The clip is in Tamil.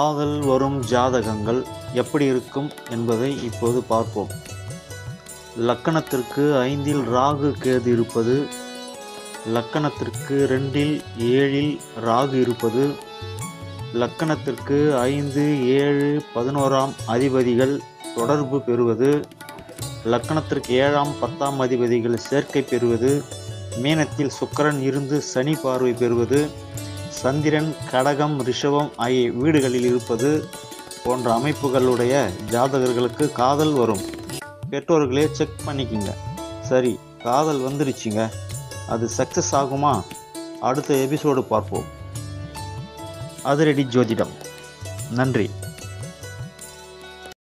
காதல் வரும் ஜாதகங்கள் எப்படி இருக்கும் என்பதை இப்போது பார்ப்போம் லக்கணத்திற்கு ஐந்தில் ராகு கேது இருப்பது லக்கணத்திற்கு ரெண்டில் ஏழில் ராகு இருப்பது லக்கணத்திற்கு ஐந்து ஏழு பதினோராம் அதிபதிகள் தொடர்பு பெறுவது லக்கணத்திற்கு ஏழாம் பத்தாம் அதிபதிகள் சேர்க்கை பெறுவது மீனத்தில் சுக்கிரன் இருந்து சனி பார்வை பெறுவது சந்திரன் கடகம் ரிஷபம் ஆகிய வீடுகளில் இருப்பது போன்ற அமைப்புகளுடைய ஜாதகர்களுக்கு காதல் வரும் பெற்றோர்களே செக் பண்ணிக்கிங்க சரி காதல் வந்துருச்சுங்க அது சக்ஸஸ் ஆகுமா அடுத்த எபிசோடு பார்ப்போம் அதிரடி ஜோதிடம் நன்றி